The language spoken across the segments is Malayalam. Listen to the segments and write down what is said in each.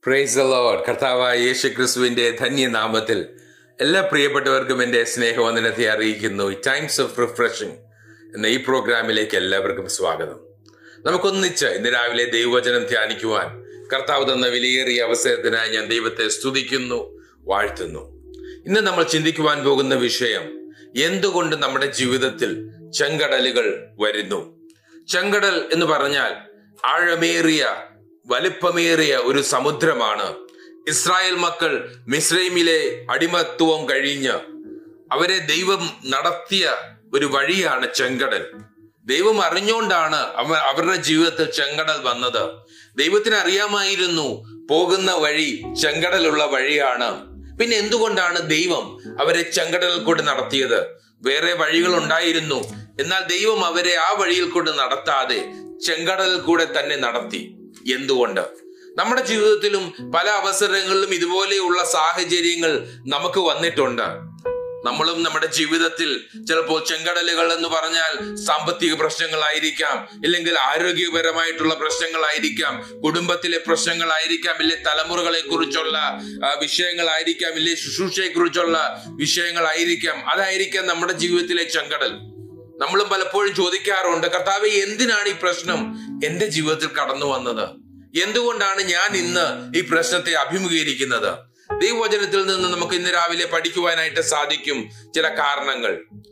പ്രൈസ് ദ ലോർഡ് കർത്താവായ യേശു ക്രിസ്തുവിന്റെ ധന്യനാമത്തിൽ എല്ലാ പ്രിയപ്പെട്ടവർക്കും എൻ്റെ സ്നേഹവന്ദനത്തെ അറിയിക്കുന്നു ടൈംസ് ഓഫ് റിഫ്രഷിംഗ് എന്ന ഈ പ്രോഗ്രാമിലേക്ക് എല്ലാവർക്കും സ്വാഗതം നമുക്കൊന്നിച്ച് ഇന്ന് രാവിലെ ദൈവവചനം ധ്യാനിക്കുവാൻ കർത്താവ് തന്ന വിലയേറിയ അവസരത്തിനായി ഞാൻ ദൈവത്തെ സ്തുതിക്കുന്നു വാഴ്ത്തുന്നു ഇന്ന് നമ്മൾ ചിന്തിക്കുവാൻ പോകുന്ന വിഷയം എന്തുകൊണ്ട് നമ്മുടെ ജീവിതത്തിൽ ചെങ്കടലുകൾ വരുന്നു ചെങ്കടൽ എന്ന് പറഞ്ഞാൽ ആഴമേറിയ വലിപ്പമേറിയ ഒരു സമുദ്രമാണ് ഇസ്രായേൽ മക്കൾ മിസ്രൈമിലെ അടിമത്വം കഴിഞ്ഞ് അവരെ ദൈവം നടത്തിയ ഒരു വഴിയാണ് ചെങ്കടൽ ദൈവം അറിഞ്ഞുകൊണ്ടാണ് അവ അവരുടെ ജീവിതത്തിൽ ചെങ്കടൽ വന്നത് ദൈവത്തിന് അറിയാമായിരുന്നു പോകുന്ന വഴി ചെങ്കടലുള്ള വഴിയാണ് പിന്നെ എന്തുകൊണ്ടാണ് ദൈവം അവരെ ചെങ്കടലിൽ കൂടെ നടത്തിയത് വേറെ വഴികൾ ഉണ്ടായിരുന്നു എന്നാൽ ദൈവം അവരെ ആ വഴിയിൽ കൂടെ നടത്താതെ ചെങ്കടലിൽ കൂടെ തന്നെ നടത്തി എന്തുകൊണ്ട് നമ്മുടെ ജീവിതത്തിലും പല അവസരങ്ങളിലും ഇതുപോലെയുള്ള സാഹചര്യങ്ങൾ നമുക്ക് വന്നിട്ടുണ്ട് നമ്മളും നമ്മുടെ ജീവിതത്തിൽ ചിലപ്പോൾ ചെങ്കടലുകൾ എന്ന് പറഞ്ഞാൽ സാമ്പത്തിക പ്രശ്നങ്ങളായിരിക്കാം ഇല്ലെങ്കിൽ ആരോഗ്യപരമായിട്ടുള്ള പ്രശ്നങ്ങളായിരിക്കാം കുടുംബത്തിലെ പ്രശ്നങ്ങളായിരിക്കാം ഇല്ലെ തലമുറകളെ കുറിച്ചുള്ള ആ, വിഷയങ്ങളായിരിക്കാം ഇല്ലെ ശുശ്രൂഷയെ കുറിച്ചുള്ള വിഷയങ്ങളായിരിക്കാം അതായിരിക്കാം നമ്മുടെ ജീവിതത്തിലെ ചെങ്കടൽ നമ്മളും പലപ്പോഴും ചോദിക്കാറുണ്ട് കർത്താവെ എന്തിനാണ് ഈ പ്രശ്നം എന്റെ ജീവിതത്തിൽ കടന്നു വന്നത് എന്തുകൊണ്ടാണ് ഞാൻ ഇന്ന് ഈ പ്രശ്നത്തെ അഭിമുഖീകരിക്കുന്നത് ദൈവവചനത്തിൽ നിന്ന് നമുക്ക് ഇന്ന് രാവിലെ പഠിക്കുവാനായിട്ട് സാധിക്കും ചില കാരണങ്ങൾ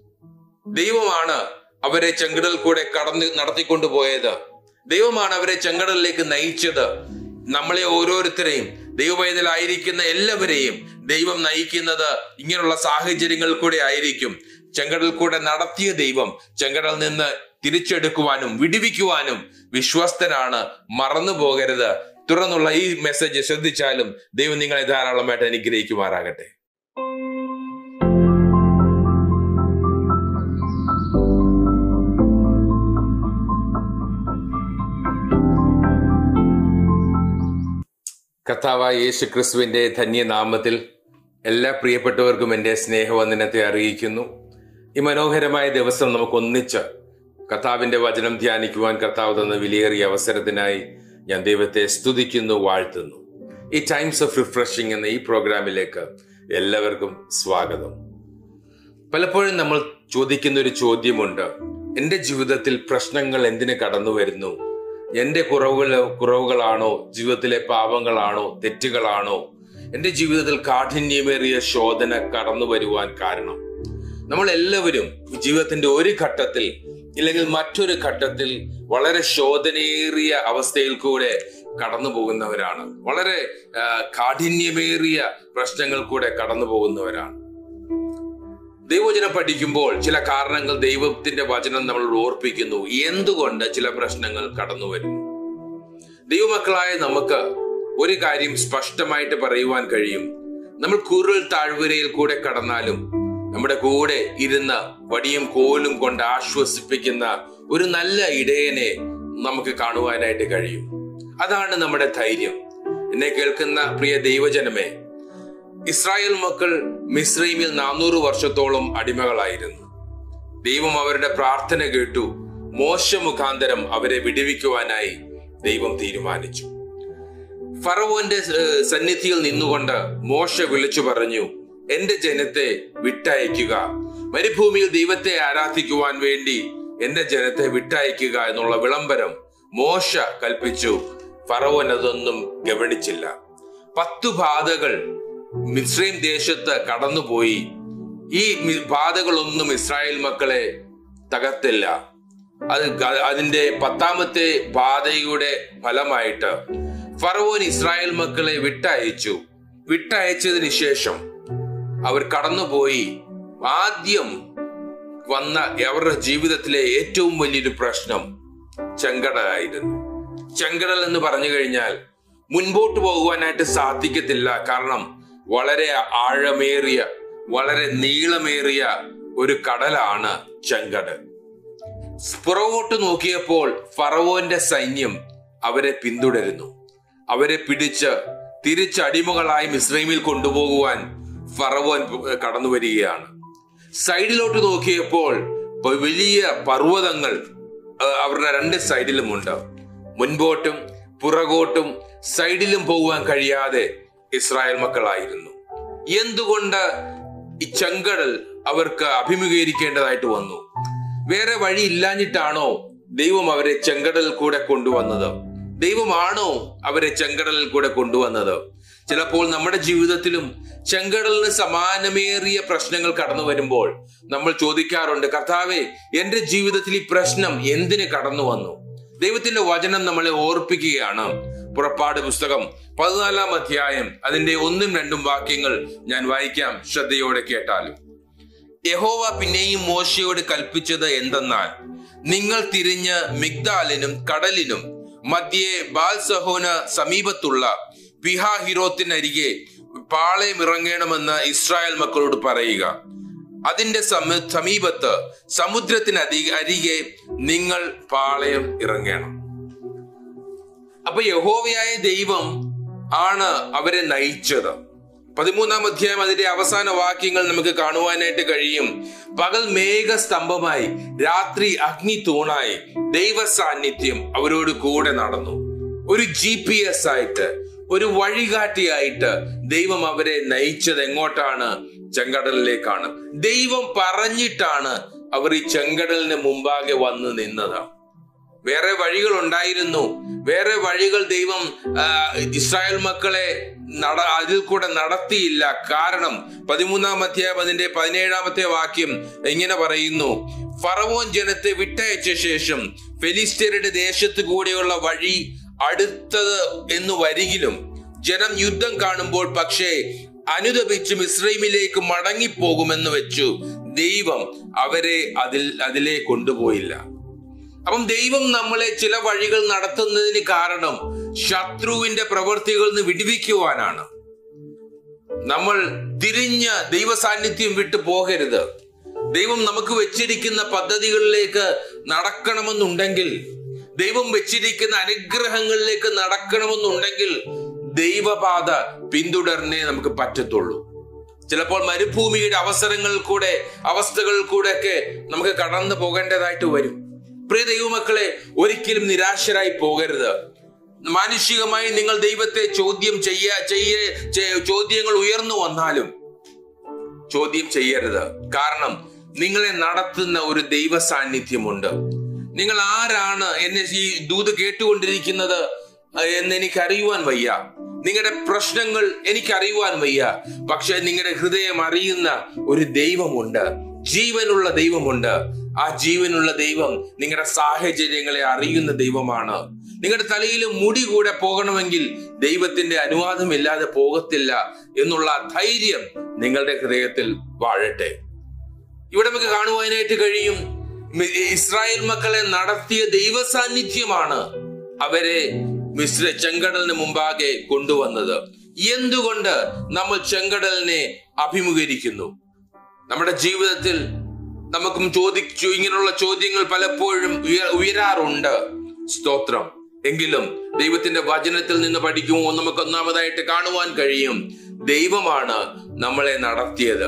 ദൈവമാണ് അവരെ ചെങ്കടൽ കൂടെ കടന്ന് നടത്തിക്കൊണ്ടുപോയത് ദൈവമാണ് അവരെ ചെങ്കടലിലേക്ക് നയിച്ചത് നമ്മളെ ഓരോരുത്തരെയും ദൈവവൈതലായിരിക്കുന്ന എല്ലാവരെയും ദൈവം നയിക്കുന്നത് ഇങ്ങനെയുള്ള സാഹചര്യങ്ങൾ കൂടെ ആയിരിക്കും ചെങ്കടൽ കൂടെ നടത്തിയ ദൈവം ചെങ്കടൽ നിന്ന് തിരിച്ചെടുക്കുവാനും വിടുവിക്കുവാനും വിശ്വസ്തനാണ് മറന്നു പോകരുത് തുടർന്നുള്ള ഈ മെസ്സേജ് ശ്രദ്ധിച്ചാലും ദൈവം നിങ്ങളെ ധാരാളമായിട്ട് അനുഗ്രഹിക്കുമാറാകട്ടെ കർത്താവായ യേശു ക്രിസ്തുവിന്റെ ധന്യനാമത്തിൽ എല്ലാ പ്രിയപ്പെട്ടവർക്കും എൻ്റെ സ്നേഹവന്ദനത്തെ അറിയിക്കുന്നു ഈ മനോഹരമായ ദിവസം നമുക്ക് ഒന്നിച്ച് കർത്താവിന്റെ വചനം ധ്യാനിക്കുവാൻ കർത്താവ് തന്ന വിലയേറിയ അവസരത്തിനായി ഞാൻ ദൈവത്തെ സ്തുതിക്കുന്നു വാഴ്ത്തുന്നു ഈ ടൈംസ് ഓഫ് റിഫ്രഷിംഗ് എന്ന ഈ പ്രോഗ്രാമിലേക്ക് എല്ലാവർക്കും സ്വാഗതം പലപ്പോഴും നമ്മൾ ചോദിക്കുന്ന ഒരു ചോദ്യമുണ്ട് എൻ്റെ ജീവിതത്തിൽ പ്രശ്നങ്ങൾ എന്തിന് കടന്നു വരുന്നു എൻ്റെ കുറവുകൾ കുറവുകളാണോ ജീവിതത്തിലെ പാപങ്ങളാണോ തെറ്റുകളാണോ എൻ്റെ ജീവിതത്തിൽ കാഠിന്യമേറിയ ശോധന കടന്നു വരുവാൻ കാരണം നമ്മൾ എല്ലാവരും ജീവിതത്തിന്റെ ഒരു ഘട്ടത്തിൽ ഇല്ലെങ്കിൽ മറ്റൊരു ഘട്ടത്തിൽ വളരെ ശോധനയേറിയ അവസ്ഥയിൽ കൂടെ കടന്നു പോകുന്നവരാണ് വളരെ ആ, കാഠിന്യമേറിയ പ്രശ്നങ്ങൾ കൂടെ കടന്നു പോകുന്നവരാണ് ദൈവവചനം പഠിക്കുമ്പോൾ ചില കാരണങ്ങൾ ദൈവത്തിന്റെ വചനം നമ്മൾ ഓർപ്പിക്കുന്നു എന്തുകൊണ്ട് ചില പ്രശ്നങ്ങൾ കടന്നു വരുന്നു ദൈവമക്കളായ നമുക്ക് ഒരു കാര്യം സ്പഷ്ടമായിട്ട് പറയുവാൻ കഴിയും നമ്മൾ കുരുൾ താഴ്വരയിൽ കൂടെ കടന്നാലും നമ്മുടെ കൂടെ ഇരുന്ന് വടിയും കോലും കൊണ്ട് ആശ്വസിപ്പിക്കുന്ന ഒരു നല്ല ഇടയനെ നമുക്ക് കാണുവാനായിട്ട് കഴിയും അതാണ് നമ്മുടെ ധൈര്യം എന്നെ കേൾക്കുന്ന പ്രിയ ദൈവജനമേ ഇസ്രായേൽ മക്കൾ മിസ്രൈമിൽ നാനൂറ് വർഷത്തോളം അടിമകളായിരുന്നു ദൈവം അവരുടെ പ്രാർത്ഥന കേട്ടു മോശ മുഖാന്തരം അവരെ വിടുവിക്കുവാനായി ദൈവം തീരുമാനിച്ചു ഫറവോന്റെ ഏഹ്, സന്നിധിയിൽ നിന്നുകൊണ്ട് മോശ വിളിച്ചു പറഞ്ഞു എന്റെ ജനത്തെ വിട്ടയക്കുക മരുഭൂമിയിൽ ദൈവത്തെ ആരാധിക്കുവാൻ വേണ്ടി എന്റെ ജനത്തെ വിട്ടയക്കുക എന്നുള്ള വിളംബരം മോശ കൽപ്പിച്ചു ഫറവോൻ അതൊന്നും ഗവനിച്ചില്ല പത്തു ബാധകൾ മിസ്രൈം ദേശത്ത് കടന്നുപോയി ഈ മി- ബാധകളൊന്നും ഇസ്രായേൽ മക്കളെ തകർത്തില്ല അത് ഗ- അതിന്റെ പത്താമത്തെ ബാധയുടെ ഫലമായിട്ട് ഫറവോൻ ഇസ്രായേൽ മക്കളെ വിട്ടയച്ചു വിട്ടയച്ചതിന് ശേഷം അവർ കടന്നുപോയി ആദ്യം വന്ന അവരുടെ ജീവിതത്തിലെ ഏറ്റവും വലിയൊരു പ്രശ്നം ചെങ്കടലായിരുന്നു ചെങ്കടൽ എന്ന് പറഞ്ഞു കഴിഞ്ഞാൽ മുൻപോട്ട് പോകുവാനായിട്ട് സാധിക്കത്തില്ല കാരണം വളരെ ആഴമേറിയ വളരെ നീളമേറിയ ഒരു കടലാണ് ചെങ്കടൽ പുറകോട്ട് നോക്കിയപ്പോൾ ഫറവോന്റെ സൈന്യം അവരെ പിന്തുടരുന്നു അവരെ പിടിച്ച് തിരിച്ചടിമകളായി മിസ്രൈമിൽ കൊണ്ടുപോകുവാൻ ഫറവോൻ കടന്നു വരികയാണ് സൈഡിലോട്ട് നോക്കിയപ്പോൾ പ- വലിയ പർവ്വതങ്ങൾ ആ, അവരുടെ രണ്ട് സൈഡിലുമുണ്ട് മുൻപോട്ടും പുറകോട്ടും സൈഡിലും പോകുവാൻ കഴിയാതെ ഇസ്രായേൽ മക്കളായിരുന്നു എന്തുകൊണ്ട് ഈ ചെങ്കടൽ അവർക്ക് അഭിമുഖീകരിക്കേണ്ടതായിട്ട് വന്നു വേറെ വഴി ഇല്ലാഞ്ഞിട്ടാണോ ദൈവം അവരെ ചെങ്കടലിൽ കൂടെ കൊണ്ടുവന്നത് ദൈവമാണോ അവരെ ചെങ്കടലിൽ കൂടെ കൊണ്ടുവന്നത് ചിലപ്പോൾ നമ്മുടെ ജീവിതത്തിലും ചെങ്കടലിന് സമാനമേറിയ പ്രശ്നങ്ങൾ കടന്നു വരുമ്പോൾ നമ്മൾ ചോദിക്കാറുണ്ട് കർത്താവെ എന്റെ ജീവിതത്തിൽ ഈ പ്രശ്നം എന്തിന് കടന്നു വന്നു ദൈവത്തിന്റെ വചനം നമ്മളെ ഓർപ്പിക്കുകയാണ് പുറപ്പാട് പുസ്തകം പതിനാലാം അധ്യായം അതിന്റെ ഒന്നും രണ്ടും വാക്യങ്ങൾ ഞാൻ വായിക്കാം ശ്രദ്ധയോടെ കേട്ടാലും യഹോവ പിന്നെയും മോശയോട് കൽപ്പിച്ചത് എന്തെന്നാൽ നിങ്ങൾ തിരിഞ്ഞ് മിഗ്ദാലിനും കടലിനും മധ്യേ ബാൽസഹോന സമീപത്തുള്ള പിഹാഹിരോത്തിനരികെ പാളയമിറങ്ങണമെന്ന് ഇസ്രായേൽ മക്കളോട് പറയുക അതിന്റെ സമ- സമീപത്ത് സമുദ്രത്തിന് അതി- അരികെ നിങ്ങൾ പാളയം ഇറങ്ങണം അപ്പൊ യഹോവയായ ദൈവം ആണ് അവരെ നയിച്ചത് പതിമൂന്നാം അധ്യായം അതിന്റെ അവസാന വാക്യങ്ങൾ നമുക്ക് കാണുവാനായിട്ട് കഴിയും പകൽ മേഘസ്തംഭമായി രാത്രി അഗ്നി തൂണായി ദൈവ സാന്നിധ്യം അവരോട് കൂടെ നടന്നു ഒരു ജി പി എസ് ആയിട്ട് ഒരു വഴികാട്ടിയായിട്ട് ദൈവം അവരെ നയിച്ചത് എങ്ങോട്ടാണ് ചെങ്കടലിലേക്കാണ് ദൈവം പറഞ്ഞിട്ടാണ് അവർ ഈ ചെങ്കടലിന് മുമ്പാകെ വന്ന് നിന്നത് വേറെ വഴികൾ ഉണ്ടായിരുന്നു വേറെ വഴികൾ ദൈവം ആ, ഇസ്രായേൽ മക്കളെ നട അതിൽ കൂടെ നടത്തിയില്ല കാരണം പതിമൂന്നാം അധ്യായം അതിന്റെ പതിനേഴാമത്തെ വാക്യം ഇങ്ങനെ പറയുന്നു ഫറവോൻ ജനത്തെ വിട്ടയച്ച ശേഷം ഫെലിസ്തീനയുടെ ദേശത്ത് കൂടെയുള്ള വഴി അടുത്തത് എന്ന് വരികിലും ജനം യുദ്ധം കാണുമ്പോൾ പക്ഷേ അനുദപിച്ച് മിശ്രൈമിലേക്ക് മടങ്ങിപ്പോകുമെന്ന് വെച്ചു ദൈവം അവരെ അതിൽ അതിലെ കൊണ്ടുപോയില്ല അപ്പം ദൈവം നമ്മളെ ചില വഴികൾ നടത്തുന്നതിന് കാരണം ശത്രുവിന്റെ പ്രവൃത്തികളിൽ നിന്ന് വിടുവിക്കുവാനാണ് നമ്മൾ തിരിഞ്ഞ ദൈവ സാന്നിധ്യം വിട്ടു പോകരുത് ദൈവം നമുക്ക് വെച്ചിരിക്കുന്ന പദ്ധതികളിലേക്ക് നടക്കണമെന്നുണ്ടെങ്കിൽ ദൈവം വെച്ചിരിക്കുന്ന അനുഗ്രഹങ്ങളിലേക്ക് നടക്കണമെന്നുണ്ടെങ്കിൽ ദൈവപാത പിന്തുടർന്നേ നമുക്ക് പറ്റത്തുള്ളൂ ചിലപ്പോൾ മരുഭൂമിയുടെ അവസരങ്ങളിൽ കൂടെ അവസ്ഥകളിൽ കൂടെ ഒക്കെ നമുക്ക് കടന്നു പോകേണ്ടതായിട്ട് വരും പ്രിയ ദൈവമക്കളെ ഒരിക്കലും നിരാശരായി പോകരുത് മാനുഷികമായി നിങ്ങൾ ദൈവത്തെ ചോദ്യം ചെയ്യ ചെയ്യ ചെ- ചോദ്യങ്ങൾ ഉയർന്നു വന്നാലും ചോദ്യം ചെയ്യരുത് കാരണം നിങ്ങളെ നടത്തുന്ന ഒരു ദൈവ സാന്നിധ്യമുണ്ട് നിങ്ങൾ ആരാണ് എന്നെ ഈ ദൂത് കേട്ടുകൊണ്ടിരിക്കുന്നത് എന്ന് എനിക്ക് അറിയുവാൻ വയ്യ നിങ്ങളുടെ പ്രശ്നങ്ങൾ എനിക്ക് അറിയുവാൻ വയ്യ പക്ഷെ നിങ്ങളുടെ ഹൃദയം അറിയുന്ന ഒരു ദൈവമുണ്ട് ജീവനുള്ള ദൈവമുണ്ട് ആ ജീവനുള്ള ദൈവം നിങ്ങളുടെ സാഹചര്യങ്ങളെ അറിയുന്ന ദൈവമാണ് നിങ്ങളുടെ തലയിൽ മുടി കൂടെ പോകണമെങ്കിൽ ദൈവത്തിന്റെ അനുവാദമില്ലാതെ പോകത്തില്ല എന്നുള്ള ധൈര്യം നിങ്ങളുടെ ഹൃദയത്തിൽ വാഴട്ടെ ഇവിടെ നമുക്ക് കാണുവാനായിട്ട് കഴിയും മി- ഇസ്രായേൽ മക്കളെ നടത്തിയ ദൈവ സാന്നിധ്യമാണ് അവരെ മിശ്ര ചെങ്കടലിന് മുമ്പാകെ കൊണ്ടുവന്നത് എന്തുകൊണ്ട് നമ്മൾ ചെങ്കടലിനെ അഭിമുഖീകരിക്കുന്നു നമ്മുടെ ജീവിതത്തിൽ നമുക്കും ചോദിച്ചു ഇങ്ങനെയുള്ള ചോദ്യങ്ങൾ പലപ്പോഴും ഉയ- ഉയരാറുണ്ട് സ്തോത്രം എങ്കിലും ദൈവത്തിന്റെ വചനത്തിൽ നിന്ന് പഠിക്കുമോ നമുക്ക് ഒന്നാമതായിട്ട് കാണുവാൻ കഴിയും ദൈവമാണ് നമ്മളെ നടത്തിയത്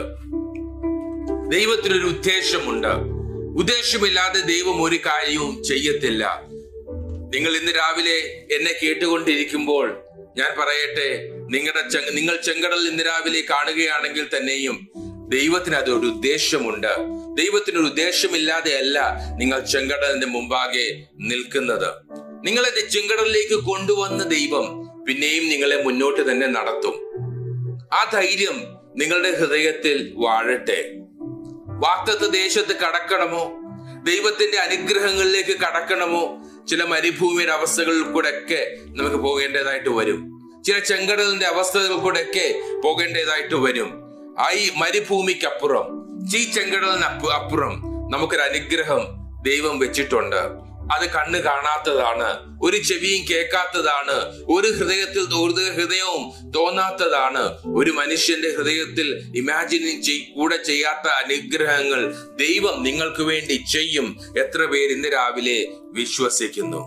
ദൈവത്തിനൊരു ഉദ്ദേശമുണ്ട് ഉദ്ദേശമില്ലാതെ ദൈവം ഒരു കാര്യവും ചെയ്യത്തില്ല നിങ്ങൾ ഇന്ന് രാവിലെ എന്നെ കേട്ടുകൊണ്ടിരിക്കുമ്പോൾ ഞാൻ പറയട്ടെ നിങ്ങളുടെ ചെ- നിങ്ങൾ ചെങ്കടൽ ഇന്ന് രാവിലെ കാണുകയാണെങ്കിൽ തന്നെയും ദൈവത്തിന് അതൊരു ഉദ്ദേശമുണ്ട് ദൈവത്തിനൊരു ഉദ്ദേശമില്ലാതെ അല്ല നിങ്ങൾ ചെങ്കടലിന്റെ മുമ്പാകെ നിൽക്കുന്നത് നിങ്ങളെ ചെങ്കടലിലേക്ക് കൊണ്ടുവന്ന ദൈവം പിന്നെയും നിങ്ങളെ മുന്നോട്ട് തന്നെ നടത്തും ആ ധൈര്യം നിങ്ങളുടെ ഹൃദയത്തിൽ വാഴട്ടെ വാക്തത്വ ദേശത്ത് കടക്കണമോ ദൈവത്തിന്റെ അനുഗ്രഹങ്ങളിലേക്ക് കടക്കണമോ ചില മരുഭൂമിയുടെ അവസ്ഥകളിൽ കൂടെ ഒക്കെ നമുക്ക് പോകേണ്ടതായിട്ട് വരും ചില ചെങ്കടലിന്റെ അവസ്ഥകളിൽ കൂടെ ഒക്കെ പോകേണ്ടതായിട്ട് വരും ആ ഈ മരുഭൂമിക്കപ്പുറം ഈ ചെങ്കടലിന് അപ്പു- അപ്പുറം നമുക്കൊരു അനുഗ്രഹം ദൈവം വെച്ചിട്ടുണ്ട് അത് കണ്ണ് കാണാത്തതാണ് ഒരു ചെവിയും കേൾക്കാത്തതാണ് ഒരു ഹൃദയത്തിൽ ഒരു ഹൃദയവും തോന്നാത്തതാണ് ഒരു മനുഷ്യന്റെ ഹൃദയത്തിൽ ഇമാജിനിങ് ചെയ്- കൂടെ ചെയ്യാത്ത അനുഗ്രഹങ്ങൾ ദൈവം നിങ്ങൾക്ക് വേണ്ടി ചെയ്യും എത്ര പേര് ഇന്ന് രാവിലെ വിശ്വസിക്കുന്നു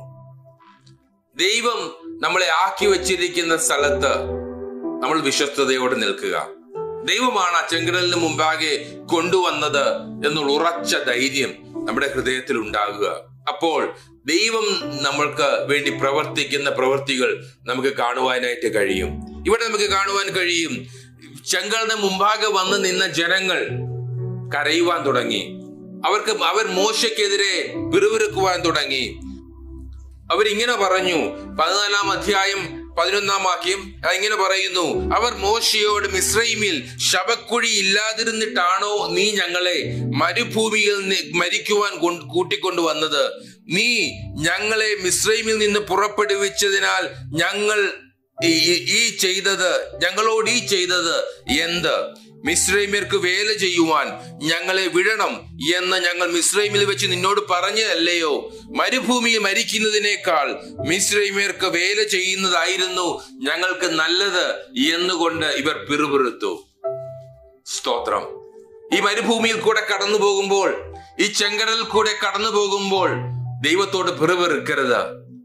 ദൈവം നമ്മളെ ആക്കി വെച്ചിരിക്കുന്ന സ്ഥലത്ത് നമ്മൾ വിശ്വസ്തയോടെ നിൽക്കുക ദൈവമാണ് ആ ചെങ്കടലിന് മുമ്പാകെ കൊണ്ടുവന്നത് എന്നുള്ള ഉറച്ച ധൈര്യം നമ്മുടെ ഹൃദയത്തിൽ ഉണ്ടാകുക അപ്പോൾ ദൈവം നമ്മൾക്ക് വേണ്ടി പ്രവർത്തിക്കുന്ന പ്രവൃത്തികൾ നമുക്ക് കാണുവാനായിട്ട് കഴിയും ഇവിടെ നമുക്ക് കാണുവാൻ കഴിയും ചെങ്കലിന് മുമ്പാകെ വന്ന് നിന്ന ജനങ്ങൾ കരയുവാൻ തുടങ്ങി അവർക്ക് അവർ മോശയ്ക്കെതിരെ പിറുപിറുക്കുവാൻ തുടങ്ങി അവരിങ്ങനെ പറഞ്ഞു പതിനാലാം അധ്യായം പതിനൊന്നാം വാക്യം അത് ഇങ്ങനെ പറയുന്നു അവർ മോശയോട് മിശ്രൈമിൽ ശവക്കുഴി ഇല്ലാതിരുന്നിട്ടാണോ നീ ഞങ്ങളെ മരുഭൂമിയിൽ നി- മരിക്കുവാൻ കൊണ്ട് കൂട്ടിക്കൊണ്ടുവന്നത് നീ ഞങ്ങളെ മിശ്രൈമിൽ നിന്ന് പുറപ്പെടുവിച്ചതിനാൽ ഞങ്ങൾ ഈ- ഈ- ഈ ചെയ്തത് ഞങ്ങളോട് ഈ ചെയ്തത് എന്ത് മിശ്രൈമ്യർക്ക് വേല ചെയ്യുവാൻ ഞങ്ങളെ വിടണം എന്ന് ഞങ്ങൾ മിശ്രൈമിൽ വെച്ച് നിന്നോട് പറഞ്ഞതല്ലയോ മരുഭൂമിയിൽ മരിക്കുന്നതിനേക്കാൾ മിശ്രൈമ്യർക്ക് വേല ചെയ്യുന്നതായിരുന്നു ഞങ്ങൾക്ക് നല്ലത് എന്നുകൊണ്ട് ഇവർ പിറുപിറുത്തു സ്തോത്രം ഈ മരുഭൂമിയിൽ കൂടെ കടന്നു പോകുമ്പോൾ ഈ ചെങ്കടലിൽ കൂടെ കടന്നു പോകുമ്പോൾ ദൈവത്തോട് പിറുപിറുക്കരുത്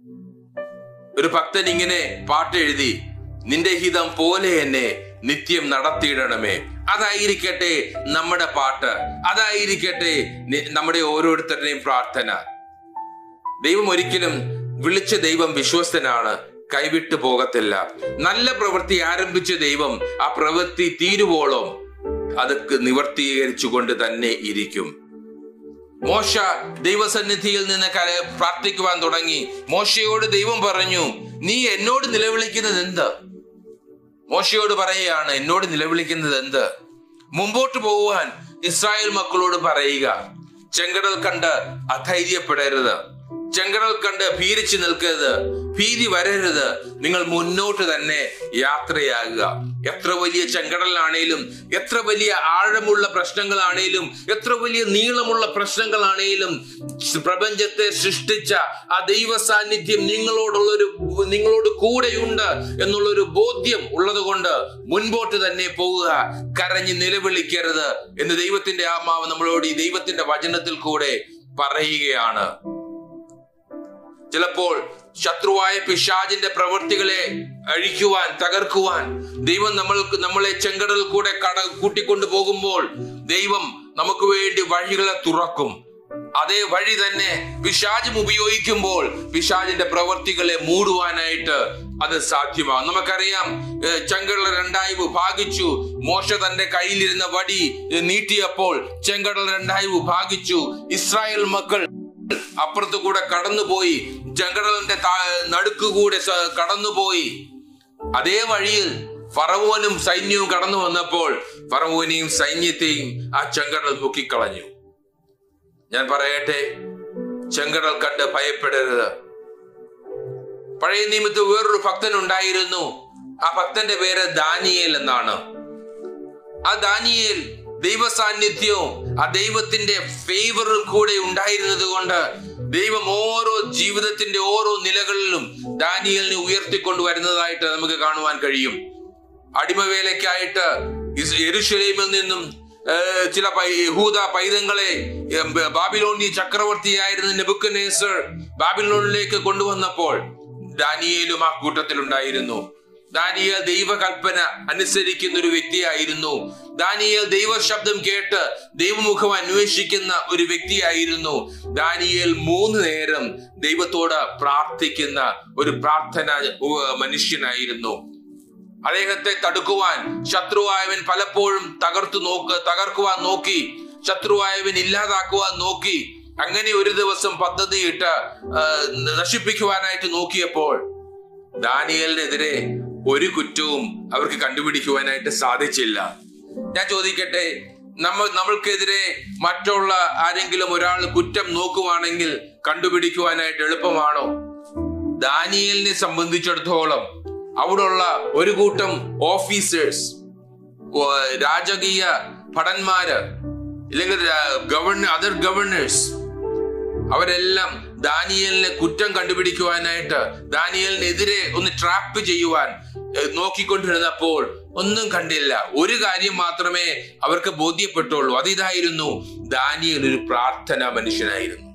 ഒരു ഭക്തൻ ഇങ്ങനെ പാട്ട് എഴുതി നിന്റെ ഹിതം പോലെ എന്നെ നിത്യം നടത്തിയിടണമേ അതായിരിക്കട്ടെ നമ്മുടെ പാട്ട് അതായിരിക്കട്ടെ നി- നമ്മുടെ ഓരോരുത്തരുടെയും പ്രാർത്ഥന ദൈവം ഒരിക്കലും വിളിച്ച ദൈവം വിശ്വസ്തനാണ് കൈവിട്ടു പോകത്തില്ല നല്ല പ്രവൃത്തി ആരംഭിച്ച ദൈവം ആ പ്രവൃത്തി തീരുവോളം അതൊക്കെ നിവർത്തീകരിച്ചുകൊണ്ട് തന്നെ ഇരിക്കും മോശ ദൈവസന്നിധിയിൽ നിന്ന് കര- പ്രാർത്ഥിക്കുവാൻ തുടങ്ങി മോശയോട് ദൈവം പറഞ്ഞു നീ എന്നോട് നിലവിളിക്കുന്നത് എന്ത് മോശയോട് പറയുകയാണ് എന്നോട് നിലവിളിക്കുന്നത് എന്ത് മുമ്പോട്ട് പോകുവാൻ ഇസ്രായേൽ മക്കളോട് പറയുക ചെങ്കടൽ കണ്ട് അധൈര്യപ്പെടരുത് ചെങ്കടൽ കണ്ട് ഭീരിച്ചു നിൽക്കരുത് ഭീതി വരരുത് നിങ്ങൾ മുന്നോട്ട് തന്നെ യാത്രയാകുക എത്ര വലിയ ചെങ്കടലാണേലും എത്ര വലിയ ആഴമുള്ള പ്രശ്നങ്ങളാണേലും എത്ര വലിയ നീളമുള്ള പ്രശ്നങ്ങളാണേലും പ്രപഞ്ചത്തെ സൃഷ്ടിച്ച ആ ദൈവ സാന്നിധ്യം നിങ്ങളോടുള്ളൊരു നിങ്ങളോട് കൂടെയുണ്ട് എന്നുള്ളൊരു ബോധ്യം ഉള്ളത് കൊണ്ട് മുൻപോട്ട് തന്നെ പോവുക കരഞ്ഞ് നിലവിളിക്കരുത് എന്ന് ദൈവത്തിന്റെ ആത്മാവ് നമ്മളോട് ഈ ദൈവത്തിന്റെ വചനത്തിൽ കൂടെ പറയുകയാണ് ചിലപ്പോൾ ശത്രുവായ പിശാജിന്റെ പ്രവൃത്തികളെ അഴിക്കുവാൻ തകർക്കുവാൻ ദൈവം നമ്മൾക്ക് നമ്മളെ ചെങ്കടൽ കൂടെ കട കൂട്ടിക്കൊണ്ടു പോകുമ്പോൾ ദൈവം നമുക്ക് വേണ്ടി വഴികളെ തുറക്കും അതേ വഴി തന്നെ പിശാചും ഉപയോഗിക്കുമ്പോൾ പിശാജിന്റെ പ്രവൃത്തികളെ മൂടുവാനായിട്ട് അത് സാധ്യമാകും നമുക്കറിയാം ഏഹ്, ചെങ്കടൽ രണ്ടായി വിഭാഗിച്ചു മോശ തന്റെ കയ്യിലിരുന്ന വടി ഏഹ്, നീട്ടിയപ്പോൾ ചെങ്കടൽ രണ്ടായി വിഭാഗിച്ചു ഇസ്രായേൽ മക്കൾ അപ്പുറത്തു കൂടെ കടന്നുപോയി ജങ്കടലിന്റെ നടുക്കുകൂടെ സ- കടന്നുപോയി അതേ വഴിയിൽ ഫറവോനും സൈന്യവും കടന്നു വന്നപ്പോൾ ഫറവോനെയും സൈന്യത്തെയും ആ ചെങ്കടൽ മുക്കിക്കളഞ്ഞു ഞാൻ പറയട്ടെ ചെങ്കടൽ കണ്ട് ഭയപ്പെടരുത് പഴയ നിയമത്തിൽ വേറൊരു ഭക്തൻ ഉണ്ടായിരുന്നു ആ ഭക്തന്റെ പേര് ദാനിയേൽ എന്നാണ് ആ ദാനിയേൽ ദൈവ സാന്നിധ്യവും ആ ദൈവത്തിന്റെ ഫേവറും കൂടെ ഉണ്ടായിരുന്നത് കൊണ്ട് ദൈവം ഓരോ ജീവിതത്തിന്റെ ഓരോ നിലകളിലും ദാനിയലിനെ ഉയർത്തിക്കൊണ്ട് വരുന്നതായിട്ട് നമുക്ക് കാണുവാൻ കഴിയും അടിമവേലയ്ക്കായിട്ട് ഇസ് യെരൂശലേമിൽ നിന്നും ഏഹ്, ചില പൈ- യഹൂദ പൈതങ്ങളെ ഏഹ്, ബ- ബാബിലോണിയ ചക്രവർത്തിയായിരുന്ന നെബുക്കനേസർ ബാബിലോണിലേക്ക് കൊണ്ടുവന്നപ്പോൾ ദാനിയേലും ആ കൂട്ടത്തിലുണ്ടായിരുന്നു ദാനിയേൽ ദൈവകൽപ്പന അനുസരിക്കുന്ന ഒരു വ്യക്തിയായിരുന്നു ദാനിയേൽ ദൈവ ശബ്ദം കേട്ട് ദൈവമുഖം അന്വേഷിക്കുന്ന ഒരു വ്യക്തിയായിരുന്നു ദാനിയേൽ മൂന്ന് നേരം ദൈവത്തോട് പ്രാർത്ഥിക്കുന്ന ഒരു പ്രാർത്ഥന ഉ- മനുഷ്യനായിരുന്നു അദ്ദേഹത്തെ തടുക്കുവാൻ ശത്രുവായവൻ പലപ്പോഴും തകർത്തു നോക്ക് തകർക്കുവാൻ നോക്കി ശത്രുവായവൻ ഇല്ലാതാക്കുവാൻ നോക്കി അങ്ങനെ ഒരു ദിവസം പദ്ധതിയിട്ട് ആ, നശിപ്പിക്കുവാനായിട്ട് നോക്കിയപ്പോൾ ദാനിയലിനെതിരെ ഒരു കുറ്റവും അവർക്ക് കണ്ടുപിടിക്കുവാനായിട്ട് സാധിച്ചില്ല ഞാൻ ചോദിക്കട്ടെ നമ്മൾ നമ്മൾക്കെതിരെ മറ്റുള്ള ആരെങ്കിലും ഒരാൾ കുറ്റം നോക്കുവാണെങ്കിൽ കണ്ടുപിടിക്കുവാനായിട്ട് എളുപ്പമാണോ ദാനിയലിനെ സംബന്ധിച്ചിടത്തോളം അവിടുള്ള ഒരു കൂട്ടം ഓഫീസേഴ്സ് രാജകീയ ഭടന്മാര് ഇല്ലെങ്കിൽ ഗവർണർ അതർ ഗവർണേഴ്സ് അവരെല്ലാം ദാനിയലിനെ കുറ്റം കണ്ടുപിടിക്കുവാനായിട്ട് ദാനിയലിനെതിരെ ഒന്ന് ട്രാപ്പ് ചെയ്യുവാൻ ഏഹ്, നോക്കിക്കൊണ്ടിരുന്നപ്പോൾ ഒന്നും കണ്ടില്ല ഒരു കാര്യം മാത്രമേ അവർക്ക് ബോധ്യപ്പെട്ടുള്ളൂ അതിതായിരുന്നു ദാനിയൽ ഒരു പ്രാർത്ഥനാ മനുഷ്യനായിരുന്നു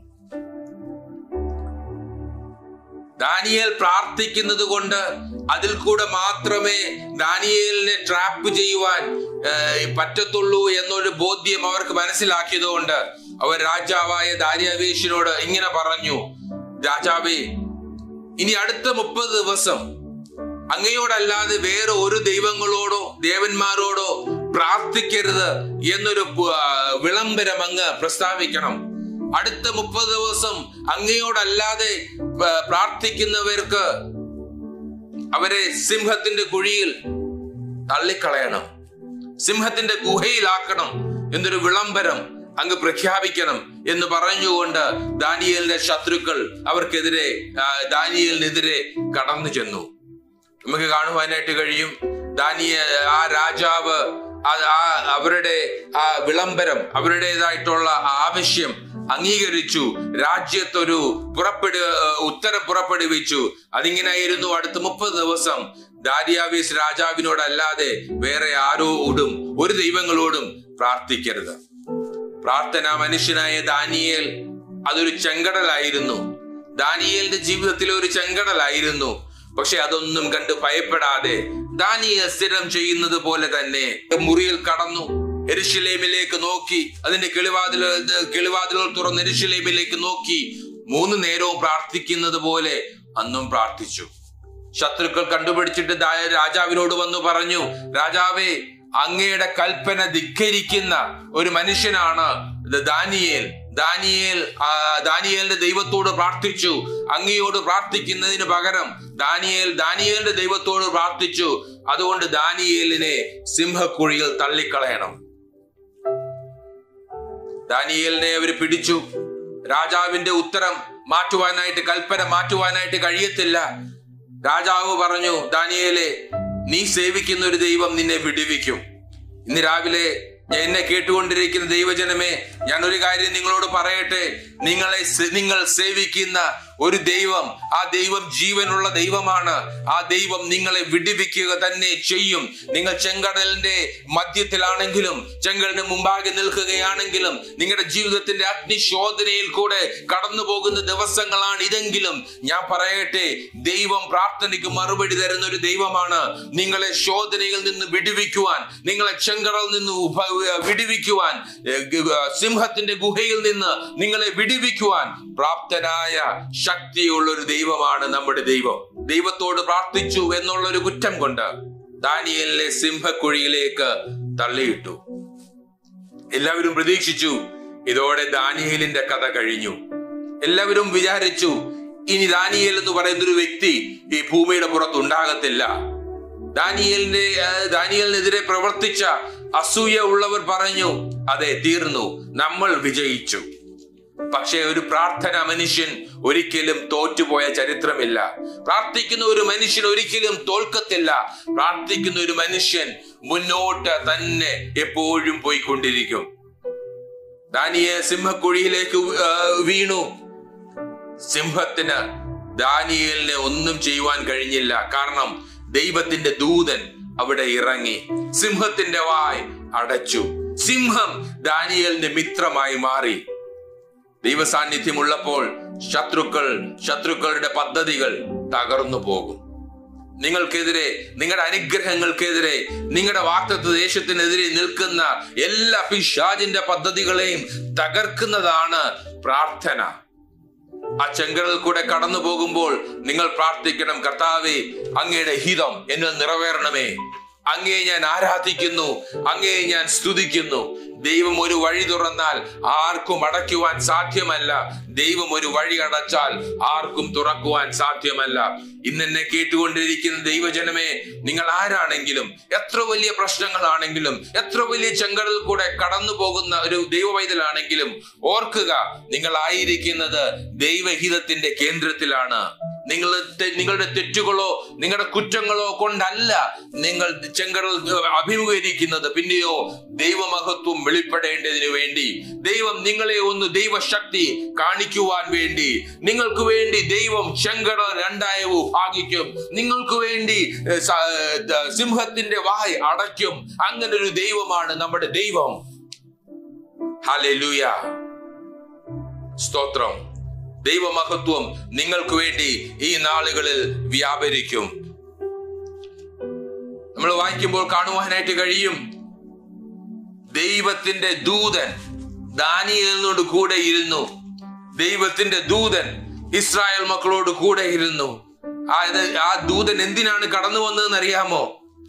ദാനിയേൽ പ്രാർത്ഥിക്കുന്നത് കൊണ്ട് അതിൽ കൂടെ മാത്രമേ ദാനിയേലിനെ ട്രാപ്പ് ചെയ്യുവാൻ ഏഹ്, പറ്റത്തുള്ളൂ എന്നൊരു ബോധ്യം അവർക്ക് മനസ്സിലാക്കിയത് കൊണ്ട് അവർ രാജാവായ ദാര്യാവേശിനോട് ഇങ്ങനെ പറഞ്ഞു രാജാവേ ഇനി അടുത്ത മുപ്പത് ദിവസം അങ്ങയോടല്ലാതെ വേറെ ഒരു ദൈവങ്ങളോടോ ദേവന്മാരോടോ പ്രാർത്ഥിക്കരുത് എന്നൊരു പ- ആ, വിളംബരം അങ്ങ് പ്രസ്താവിക്കണം അടുത്ത മുപ്പത് ദിവസം അങ്ങയോടല്ലാതെ ആ, പ്രാർത്ഥിക്കുന്നവർക്ക് അവരെ സിംഹത്തിന്റെ കുഴിയിൽ തള്ളിക്കളയണം സിംഹത്തിന്റെ ഗുഹയിലാക്കണം എന്നൊരു വിളംബരം അങ്ങ് പ്രഖ്യാപിക്കണം എന്ന് പറഞ്ഞുകൊണ്ട് ദാനിയേലിന്റെ ശത്രുക്കൾ അവർക്കെതിരെ ആ, ദാനിയേലിനെതിരെ കടന്നു ചെന്നു നമുക്ക് കാണുവാനായിട്ട് കഴിയും ദാനിയ ആ രാജാവ് ആ- ആ അവരുടെ ആ വിളംബരം അവരുടേതായിട്ടുള്ള ആവശ്യം അംഗീകരിച്ചു രാജ്യത്തൊരു പുറപ്പെടു ഉത്തരം പുറപ്പെടുവിച്ചു അതിങ്ങനായിരുന്നു അടുത്ത മുപ്പത് ദിവസം ദാരിയാവീസ് രാജാവിനോടല്ലാതെ വേറെ ആരോടും ഒരു ദൈവങ്ങളോടും പ്രാർത്ഥിക്കരുത് പ്രാർത്ഥന മനുഷ്യനായ ദാനിയേൽ അതൊരു ചെങ്കടലായിരുന്നു ദാനിയേലിന്റെ ജീവിതത്തിലെ ഒരു ചെങ്കടലായിരുന്നു പക്ഷെ അതൊന്നും കണ്ട് ഭയപ്പെടാതെ ദാനിയേൽ സ്ഥിരം ചെയ്യുന്നത് പോലെ തന്നെ മുറിയിൽ കടന്നു എരുഷലേമിലേക്ക് നോക്കി അതിന്റെ കിളിവാതിൽ കിളിവാതിലുകൾ തുറന്ന് എരുഷലേമിലേക്ക് നോക്കി മൂന്ന് നേരവും പ്രാർത്ഥിക്കുന്നത് പോലെ അന്നും പ്രാർത്ഥിച്ചു ശത്രുക്കൾ കണ്ടുപിടിച്ചിട്ട് ദാ- രാജാവിനോട് വന്നു പറഞ്ഞു രാജാവേ അങ്ങയുടെ കൽപ്പന ധിക്കരിക്കുന്ന ഒരു മനുഷ്യനാണ് ഇത് ദാനിയേൽ ദാനിയേൽ ആ, ദാനിയേലിന്റെ ദൈവത്തോട് പ്രാർത്ഥിച്ചു അങ്ങയോട് പ്രാർത്ഥിക്കുന്നതിന് പകരം ദാനിയേൽ ദാനിയേലിന്റെ ദൈവത്തോട് പ്രാർത്ഥിച്ചു അതുകൊണ്ട് ദാനിയേലിനെ സിംഹക്കുഴിയിൽ തള്ളിക്കളയണം ദാനിയേലിനെ അവർ പിടിച്ചു രാജാവിന്റെ ഉത്തരം മാറ്റുവാനായിട്ട് കൽപ്പന മാറ്റുവാനായിട്ട് കഴിയത്തില്ല രാജാവ് പറഞ്ഞു ദാനിയേലെ നീ സേവിക്കുന്ന ഒരു ദൈവം നിന്നെ വിടുവിക്കും ഇന്ന് രാവിലെ എന്നെ കേട്ടുകൊണ്ടിരിക്കുന്ന ദൈവജനമേ ഞാൻ ഒരു കാര്യം നിങ്ങളോട് പറയട്ടെ നിങ്ങളെ സേ- നിങ്ങൾ സേവിക്കുന്ന ഒരു ദൈവം ആ ദൈവം ജീവനുള്ള ദൈവമാണ് ആ ദൈവം നിങ്ങളെ വിടുവിക്കുക തന്നെ ചെയ്യും നിങ്ങൾ ചെങ്കടലിന്റെ മധ്യത്തിലാണെങ്കിലും ചെങ്കടലിന് മുമ്പാകെ നിൽക്കുകയാണെങ്കിലും നിങ്ങളുടെ ജീവിതത്തിന്റെ അഗ്നിശോധനയിൽ കൂടെ കടന്നു പോകുന്ന ദിവസങ്ങളാണ് ഇതെങ്കിലും ഞാൻ പറയട്ടെ ദൈവം പ്രാർത്ഥനയ്ക്ക് മറുപടി തരുന്ന ഒരു ദൈവമാണ് നിങ്ങളെ ശോധനയിൽ നിന്ന് വിടുവിക്കുവാൻ നിങ്ങളെ ചെങ്കടലിൽ നിന്ന് ഉപ- വിടുവിക്കുവാൻ ഏ, ഗ- ഗ- സിംഹത്തിന്റെ ഗുഹയിൽ നിന്ന് നിങ്ങളെ വിടുവിക്കുവാൻ പ്രാപ്തനായ ശക്തിയുള്ള ഒരു ദൈവമാണ് നമ്മുടെ ദൈവം ദൈവത്തോട് പ്രാർത്ഥിച്ചു എന്നുള്ള ഒരു കുറ്റം കൊണ്ട് ദാനിയലിനെ സിംഹക്കുഴിയിലേക്ക് തള്ളിയിട്ടു എല്ലാവരും പ്രതീക്ഷിച്ചു ഇതോടെ ദാനിയേലിന്റെ കഥ കഴിഞ്ഞു എല്ലാവരും വിചാരിച്ചു ഇനി ദാനിയേൽ എന്ന് പറയുന്ന ഒരു വ്യക്തി ഈ ഭൂമിയുടെ പുറത്ത് ഉണ്ടാകത്തില്ല ദാനിയേലിന്റെ ആ, ദാനിയേലിനെതിരെ പ്രവർത്തിച്ച അസൂയ ഉള്ളവർ പറഞ്ഞു അതെ തീർന്നു നമ്മൾ വിജയിച്ചു പക്ഷേ ഒരു പ്രാർത്ഥന മനുഷ്യൻ ഒരിക്കലും തോറ്റുപോയ ചരിത്രമില്ല പ്രാർത്ഥിക്കുന്ന ഒരു മനുഷ്യൻ ഒരിക്കലും തോൽക്കത്തില്ല പ്രാർത്ഥിക്കുന്ന ഒരു മനുഷ്യൻ മുന്നോട്ട് തന്നെ എപ്പോഴും പോയിക്കൊണ്ടിരിക്കും ദാനിയെ സിംഹക്കുഴിയിലേക്ക് ആ, വീണു സിംഹത്തിന് ദാനിയേലിനെ ഒന്നും ചെയ്യുവാൻ കഴിഞ്ഞില്ല കാരണം ദൈവത്തിന്റെ ദൂതൻ അവിടെ ഇറങ്ങി സിംഹത്തിന്റെ വായ് അടച്ചു സിംഹം ദാനിയേലിന്റെ മിത്രമായി മാറി ദൈവസാന്നിധ്യമുള്ളപ്പോൾ ശത്രുക്കൾ ശത്രുക്കളുടെ പദ്ധതികൾ തകർന്നു പോകും നിങ്ങൾക്കെതിരെ നിങ്ങളുടെ അനുഗ്രഹങ്ങൾക്കെതിരെ നിങ്ങളുടെ വാക്തത്വ ദേശത്തിനെതിരെ നിൽക്കുന്ന എല്ലാ പിശാജിന്റെ പദ്ധതികളെയും തകർക്കുന്നതാണ് പ്രാർത്ഥന ആ ചെങ്കടൽ കൂടെ കടന്നു പോകുമ്പോൾ നിങ്ങൾ പ്രാർത്ഥിക്കണം കർത്താവെ അങ്ങയുടെ ഹിതം എന്നിൽ നിറവേറണമേ അങ്ങയെ ഞാൻ ആരാധിക്കുന്നു അങ്ങയെ ഞാൻ സ്തുതിക്കുന്നു ദൈവം ഒരു വഴി തുറന്നാൽ ആർക്കും അടയ്ക്കുവാൻ സാധ്യമല്ല ദൈവം ഒരു വഴി അടച്ചാൽ ആർക്കും തുറക്കുവാൻ സാധ്യമല്ല ഇന്ന് എന്നെ കേട്ടുകൊണ്ടിരിക്കുന്ന ദൈവജനമേ നിങ്ങൾ ആരാണെങ്കിലും എത്ര വലിയ പ്രശ്നങ്ങളാണെങ്കിലും എത്ര വലിയ ചെങ്കടൽ കൂടെ കടന്നു പോകുന്ന ഒരു ദൈവവൈതലാണെങ്കിലും ഓർക്കുക നിങ്ങൾ ആയിരിക്കുന്നത് ദൈവഹിതത്തിന്റെ കേന്ദ്രത്തിലാണ് നിങ്ങൾ തെ- നിങ്ങളുടെ തെറ്റുകളോ നിങ്ങളുടെ കുറ്റങ്ങളോ കൊണ്ടല്ല നിങ്ങൾ ചെങ്കടൽ അഭിമുഖീകരിക്കുന്നത് പിന്നെയോ ദൈവമഹത്വം വെളിപ്പെടേണ്ടതിന് വേണ്ടി ദൈവം നിങ്ങളെ ഒന്ന് ദൈവശക്തി കാണിക്കുവാൻ വേണ്ടി നിങ്ങൾക്ക് വേണ്ടി ദൈവം ചെങ്കടൽ രണ്ടായവും ഭാഗിക്കും നിങ്ങൾക്ക് വേണ്ടി ഏ, സ- ഏ, ദ- സിംഹത്തിന്റെ വായ് അടയ്ക്കും അങ്ങനെ ഒരു ദൈവമാണ് നമ്മുടെ ദൈവം ഹല്ലേലൂയ സ്തോത്രം ദൈവമഹത്വം നിങ്ങൾക്ക് വേണ്ടി ഈ നാളുകളിൽ വ്യാപരിക്കും നമ്മൾ വായിക്കുമ്പോൾ കാണുവാനായിട്ട് കഴിയും ദൈവത്തിന്റെ ദൂതൻ ദാനിയേലിനോട് കൂടെ ഇരുന്നു ദൈവത്തിന്റെ ദൂതൻ ഇസ്രായേൽ മക്കളോട് കൂടെ ഇരുന്നു അത് ആ ദൂതൻ എന്തിനാണ് കടന്നു വന്നതെന്ന് അറിയാമോ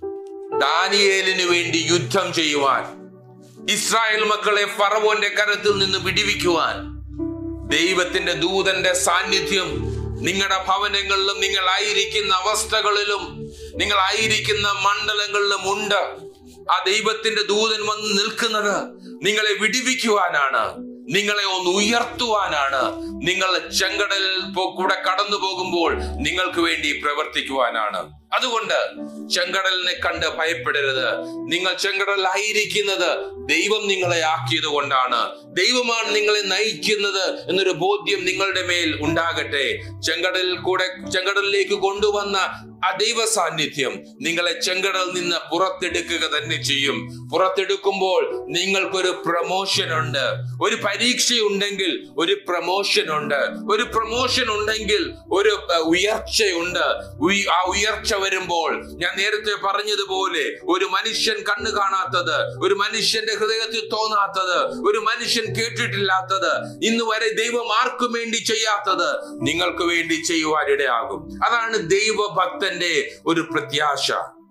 ദാനിയേലിന് വേണ്ടി യുദ്ധം ചെയ്യുവാൻ ഇസ്രായേൽ മക്കളെ ഫറവോന്റെ കരത്തിൽ നിന്ന് വിടിവിക്കുവാൻ ദൈവത്തിന്റെ ദൂതന്റെ സാന്നിധ്യം നിങ്ങളുടെ ഭവനങ്ങളിലും നിങ്ങളായിരിക്കുന്ന അവസ്ഥകളിലും നിങ്ങളായിരിക്കുന്ന മണ്ഡലങ്ങളിലും ഉണ്ട് ആ ദൈവത്തിന്റെ ദൂതൻ വന്ന് നിൽക്കുന്നത് നിങ്ങളെ വിടിവിക്കുവാനാണ് നിങ്ങളെ ഒന്ന് ഉയർത്തുവാനാണ് നിങ്ങൾ ചെങ്കടലിൽ പോ- കൂടെ കടന്നു പോകുമ്പോൾ നിങ്ങൾക്ക് വേണ്ടി പ്രവർത്തിക്കുവാനാണ് അതുകൊണ്ട് ചെങ്കടലിനെ കണ്ട് ഭയപ്പെടരുത് നിങ്ങൾ ചെങ്കടലിലായിരിക്കുന്നത് ദൈവം നിങ്ങളെ ആക്കിയത് കൊണ്ടാണ് ദൈവമാണ് നിങ്ങളെ നയിക്കുന്നത് എന്നൊരു ബോധ്യം നിങ്ങളുടെ മേൽ ഉണ്ടാകട്ടെ ചെങ്കടലിൽ കൂടെ ചെങ്കടലിലേക്ക് കൊണ്ടുവന്ന ആ ദൈവ സാന്നിധ്യം നിങ്ങളെ ചെങ്കടലിൽ നിന്ന് പുറത്തെടുക്കുക തന്നെ ചെയ്യും പുറത്തെടുക്കുമ്പോൾ നിങ്ങൾക്കൊരു പ്രമോഷൻ ഉണ്ട് ഒരു പരീക്ഷയുണ്ടെങ്കിൽ ഒരു പ്രമോഷൻ ഉണ്ട് ഒരു പ്രമോഷൻ ഉണ്ടെങ്കിൽ ഒരു അഹ്, ഉയർച്ചയുണ്ട് ഉയ- ആ ഉയർച്ച വരുമ്പോൾ ഞാൻ നേരത്തെ പറഞ്ഞതുപോലെ ഒരു മനുഷ്യൻ കണ്ണു കാണാത്തത് ഒരു മനുഷ്യന്റെ ഹൃദയത്തിൽ തോന്നാത്തത് ഒരു മനുഷ്യൻ കേട്ടിട്ടില്ലാത്തത് ഇന്ന് വരെ ദൈവം ആർക്കും വേണ്ടി ചെയ്യാത്തത് നിങ്ങൾക്ക് വേണ്ടി ചെയ്യുവാനിടയാകും അതാണ് ദൈവഭക്തന്റെ ഒരു പ്രത്യാശ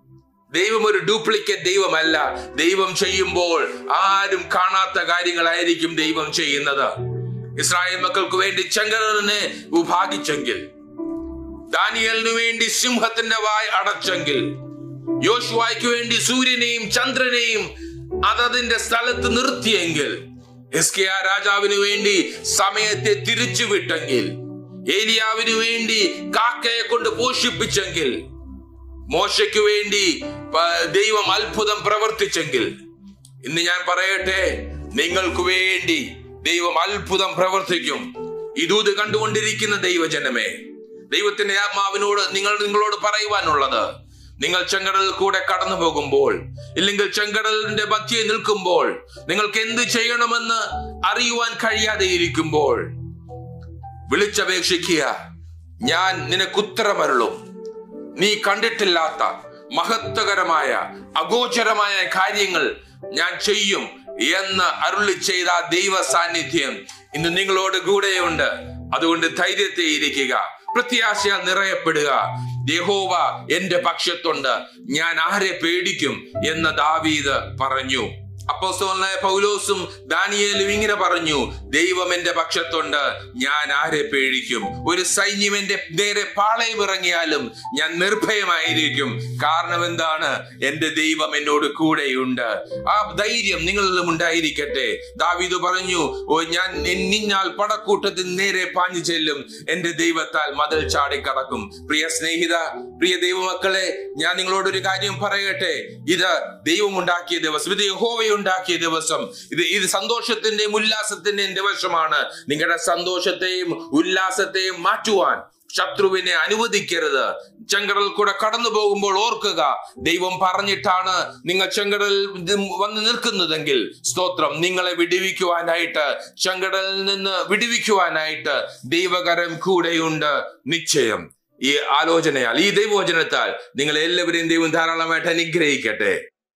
ദൈവം ഒരു ഡ്യൂപ്ലിക്കേറ്റ് ദൈവമല്ല ദൈവം ചെയ്യുമ്പോൾ ആരും കാണാത്ത കാര്യങ്ങളായിരിക്കും ദൈവം ചെയ്യുന്നത് ഇസ്രായേൽ മക്കൾക്ക് വേണ്ടി ചെങ്കടലിനെ വിഭാഗിച്ചെങ്കിൽ ദാനിയലിനു വേണ്ടി സിംഹത്തിന്റെ വായ് അടച്ചെങ്കിൽ യോശുവായ്ക്ക് വേണ്ടി സൂര്യനെയും ചന്ദ്രനെയും അതതിന്റെ സ്ഥലത്ത് നിർത്തിയെങ്കിൽ എസ്കെയ രാജാവിന് വേണ്ടി സമയത്തെ തിരിച്ചു വിട്ടെങ്കിൽ ഏലിയാവിന് വേണ്ടി കാക്കയെ കൊണ്ട് പോഷിപ്പിച്ചെങ്കിൽ മോശയ്ക്ക് വേണ്ടി പ- ദൈവം അത്ഭുതം പ്രവർത്തിച്ചെങ്കിൽ ഇന്ന് ഞാൻ പറയട്ടെ നിങ്ങൾക്ക് വേണ്ടി ദൈവം അത്ഭുതം പ്രവർത്തിക്കും ഇതൂത് കണ്ടുകൊണ്ടിരിക്കുന്ന ദൈവജനമേ ദൈവത്തിന്റെ ആത്മാവിനോട് നിങ്ങൾ നിങ്ങളോട് പറയുവാനുള്ളത് നിങ്ങൾ ചെങ്കടലിൽ കൂടെ കടന്നു പോകുമ്പോൾ ഇല്ലെങ്കിൽ ചെങ്കടലിന്റെ മധ്യേ നിൽക്കുമ്പോൾ നിങ്ങൾക്ക് എന്ത് ചെയ്യണമെന്ന് അറിയുവാൻ കഴിയാതെ ഇരിക്കുമ്പോൾ വിളിച്ചപേക്ഷിക്കുക ഞാൻ നിനക്കുത്തരമരുളും നീ കണ്ടിട്ടില്ലാത്ത മഹത്വകരമായ അഗോചരമായ കാര്യങ്ങൾ ഞാൻ ചെയ്യും എന്ന് അരുളി ചെയ്ത ആ ദൈവ സാന്നിധ്യം ഇന്ന് നിങ്ങളോട് കൂടെയുണ്ട് അതുകൊണ്ട് ധൈര്യത്തെ ഇരിക്കുക പ്രത്യാശയാൽ നിറയപ്പെടുക യഹോവ എന്റെ പക്ഷത്തുണ്ട് ഞാൻ ആരെ പേടിക്കും എന്ന് ദാവീദ് പറഞ്ഞു അപ്പോസ്തലനായ പൗലോസും ദാനിയേലും ഇങ്ങനെ പറഞ്ഞു ദൈവം എന്റെ പക്ഷത്തുണ്ട് ഞാൻ ആരെ പേടിക്കും ഒരു സൈന്യം എന്റെ നേരെ പാളയം ഇറങ്ങിയാലും ഞാൻ നിർഭയമായിരിക്കും കാരണം എന്താണ് എന്റെ ദൈവം എന്നോട് കൂടെയുണ്ട് ആ ധൈര്യം നിങ്ങളിലും ഉണ്ടായിരിക്കട്ടെ ദാവീദ് പറഞ്ഞു ഓ ഞാൻ നിന്നാൽ പടക്കൂട്ടത്തിൽ നേരെ പാഞ്ഞു ചെല്ലും എന്റെ ദൈവത്താൽ മതിൽ ചാടിക്കടക്കും പ്രിയ സ്നേഹിത പ്രിയ ദൈവമക്കളെ ഞാൻ നിങ്ങളോട് ഒരു കാര്യം പറയട്ടെ ഇത് ദൈവം ഉണ്ടാക്കിയ ദിവസം ഇത് യഹോവ ഉണ്ടാക്കിയ ദിവസം ഇത് ഇത് സന്തോഷത്തിന്റെയും ഉല്ലാസത്തിന്റെയും ദിവസമാണ് നിങ്ങളുടെ സന്തോഷത്തെയും ഉല്ലാസത്തെയും മാറ്റുവാൻ ശത്രുവിനെ അനുവദിക്കരുത് ചെങ്കടൽ കൂടെ കടന്നു പോകുമ്പോൾ ഓർക്കുക ദൈവം പറഞ്ഞിട്ടാണ് നിങ്ങൾ ചെങ്കടലിൽ വന്ന് നിൽക്കുന്നതെങ്കിൽ സ്തോത്രം നിങ്ങളെ വിടിവിക്കുവാനായിട്ട് ചെങ്കടലിൽ നിന്ന് വിടിവിക്കുവാനായിട്ട് ദൈവകരം കൂടെയുണ്ട് നിശ്ചയം ഈ ആലോചനയാൽ ഈ ദൈവവചനത്താൽ നിങ്ങൾ എല്ലാവരെയും ദൈവം ധാരാളമായിട്ട് അനുഗ്രഹിക്കട്ടെ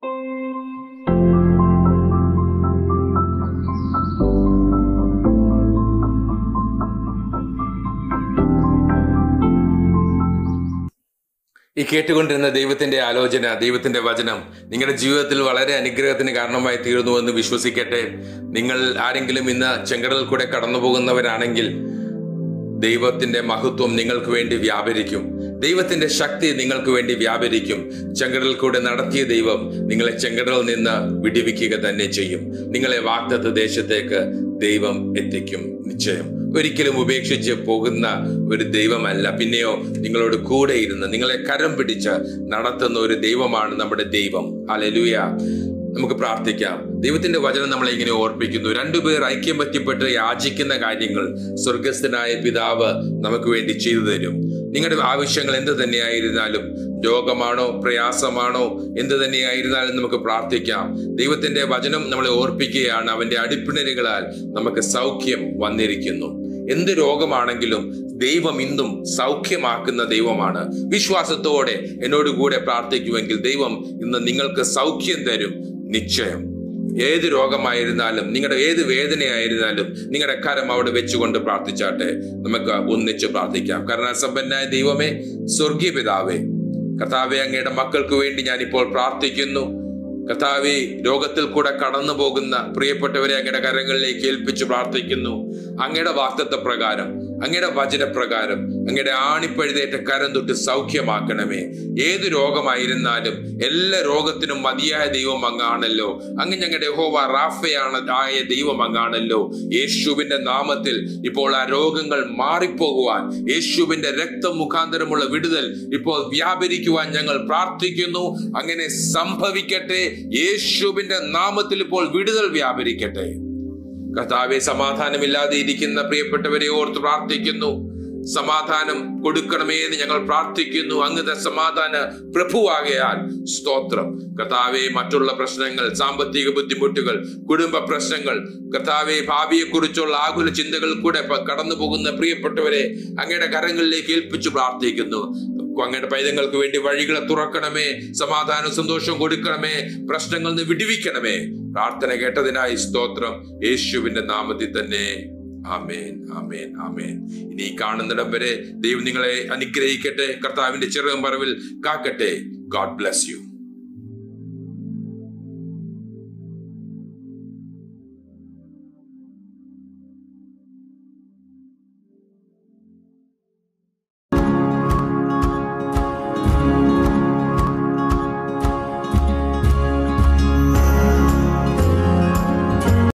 ഈ കേട്ടുകൊണ്ടിരുന്ന ദൈവത്തിന്റെ ആലോചന ദൈവത്തിന്റെ വചനം നിങ്ങളുടെ ജീവിതത്തിൽ വളരെ അനുഗ്രഹത്തിന് കാരണമായി തീർന്നുവെന്ന് വിശ്വസിക്കട്ടെ നിങ്ങൾ ആരെങ്കിലും ഇന്ന് ചെങ്കടലിൽ കൂടെ കടന്നു പോകുന്നവരാണെങ്കിൽ ദൈവത്തിന്റെ മഹത്വം നിങ്ങൾക്ക് വേണ്ടി വ്യാപരിക്കും ദൈവത്തിന്റെ ശക്തി നിങ്ങൾക്ക് വേണ്ടി വ്യാപരിക്കും ചെങ്കടലിൽ കൂടെ നടത്തിയ ദൈവം നിങ്ങളെ ചെങ്കടലിൽ നിന്ന് വിടിവിക്കുക തന്നെ ചെയ്യും നിങ്ങളെ വാക്തത്വ ദേശത്തേക്ക് ദൈവം എത്തിക്കും നിശ്ചയം ഒരിക്കലും ഉപേക്ഷിച്ച് പോകുന്ന ഒരു ദൈവമല്ല പിന്നെയോ നിങ്ങളോട് കൂടെ ഇരുന്ന് നിങ്ങളെ കരം പിടിച്ച് നടത്തുന്ന ഒരു ദൈവമാണ് നമ്മുടെ ദൈവം അലലുയ നമുക്ക് പ്രാർത്ഥിക്കാം ദൈവത്തിന്റെ വചനം നമ്മളെ ഇങ്ങനെ ഓർപ്പിക്കുന്നു രണ്ടുപേർ ഐക്യം പറ്റിപ്പെട്ട് യാചിക്കുന്ന കാര്യങ്ങൾ സ്വർഗസ്ഥനായ പിതാവ് നമുക്ക് വേണ്ടി ചെയ്തു തരും നിങ്ങളുടെ ആവശ്യങ്ങൾ എന്ത് തന്നെയായിരുന്നാലും രോഗമാണോ പ്രയാസമാണോ എന്ത് തന്നെയായിരുന്നാലും നമുക്ക് പ്രാർത്ഥിക്കാം ദൈവത്തിന്റെ വചനം നമ്മളെ ഓർപ്പിക്കുകയാണ് അവന്റെ അടിപ്പിണരുകളാൽ നമുക്ക് സൗഖ്യം വന്നിരിക്കുന്നു എന്ത് രോഗമാണെങ്കിലും ദൈവം ഇന്നും സൗഖ്യമാക്കുന്ന ദൈവമാണ് വിശ്വാസത്തോടെ എന്നോട് കൂടെ പ്രാർത്ഥിക്കുമെങ്കിൽ ദൈവം ഇന്ന് നിങ്ങൾക്ക് സൗഖ്യം തരും നിശ്ചയം ഏത് രോഗമായിരുന്നാലും നിങ്ങളുടെ ഏത് വേദനയായിരുന്നാലും നിങ്ങളുടെ കരം അവിടെ വെച്ചുകൊണ്ട് പ്രാർത്ഥിച്ചാട്ടെ നമുക്ക് ഒന്നിച്ച് പ്രാർത്ഥിക്കാം കരുണാസമ്പന്നായ ദൈവമേ സ്വർഗീയ പിതാവേ കർത്താവെ അങ്ങയുടെ മക്കൾക്ക് വേണ്ടി ഞാൻ ഇപ്പോൾ പ്രാർത്ഥിക്കുന്നു കർത്താവെ രോഗത്തിൽ കൂടെ കടന്നു പോകുന്ന പ്രിയപ്പെട്ടവരെ അങ്ങയുടെ കരങ്ങളിലേക്ക് ഏൽപ്പിച്ച് പ്രാർത്ഥിക്കുന്നു അങ്ങയുടെ വാക്തത്വ പ്രകാരം അങ്ങയുടെ വചനപ്രകാരം അങ്ങയുടെ ആണിപ്പഴുതേറ്റ കരം തൊട്ട് സൗഖ്യമാക്കണമേ ഏത് രോഗമായിരുന്നാലും എല്ലാ രോഗത്തിനും മതിയായ ദൈവം അങ്ങാണല്ലോ അങ്ങ് ഞങ്ങളുടെ ഹോവ റാഫയാണ് ആയ ദൈവം അങ്ങാണല്ലോ യേശുവിന്റെ നാമത്തിൽ ഇപ്പോൾ ആ രോഗങ്ങൾ മാറിപ്പോകുവാൻ യേശുവിന്റെ രക്തം മുഖാന്തരമുള്ള വിടുതൽ ഇപ്പോൾ വ്യാപരിക്കുവാൻ ഞങ്ങൾ പ്രാർത്ഥിക്കുന്നു അങ്ങനെ സംഭവിക്കട്ടെ യേശുവിന്റെ നാമത്തിൽ ഇപ്പോൾ വിടുതൽ വ്യാപരിക്കട്ടെ കർത്താവെ സമാധാനമില്ലാതെ ഇരിക്കുന്ന പ്രിയപ്പെട്ടവരെ ഓർത്ത് പ്രാർത്ഥിക്കുന്നു സമാധാനം കൊടുക്കണമേ എന്ന് ഞങ്ങൾ പ്രാർത്ഥിക്കുന്നു അങ്ങത്തെ സമാധാന പ്രഭുവാകയാൽ സ്തോത്രം കർത്താവെ മറ്റുള്ള പ്രശ്നങ്ങൾ സാമ്പത്തിക ബുദ്ധിമുട്ടുകൾ കുടുംബ പ്രശ്നങ്ങൾ കർത്താവെ ഭാവിയെ കുറിച്ചുള്ള ആകുല ചിന്തകൾ കൂടെ പ- കടന്നു പോകുന്ന പ്രിയപ്പെട്ടവരെ അങ്ങയുടെ കരങ്ങളിലേക്ക് ഏൽപ്പിച്ചു പ്രാർത്ഥിക്കുന്നു അങ്ങയുടെ പൈതങ്ങൾക്ക് വേണ്ടി വഴികളെ തുറക്കണമേ സമാധാനം സന്തോഷം കൊടുക്കണമേ പ്രശ്നങ്ങളിൽ നിന്ന് വിടുവിക്കണമേ പ്രാർത്ഥന കേട്ടതിനായി സ്തോത്രം യേശുവിന്റെ നാമത്തിൽ തന്നെ ആമേൻ ആമേൻ ആമേൻ ഇനി ഈ കാണുന്നിടം വരെ ദൈവം നിങ്ങളെ അനുഗ്രഹിക്കട്ടെ കർത്താവിന്റെ ചെറുകം പറവിൽ കാക്കട്ടെ ഗോഡ് ബ്ലെസ് യു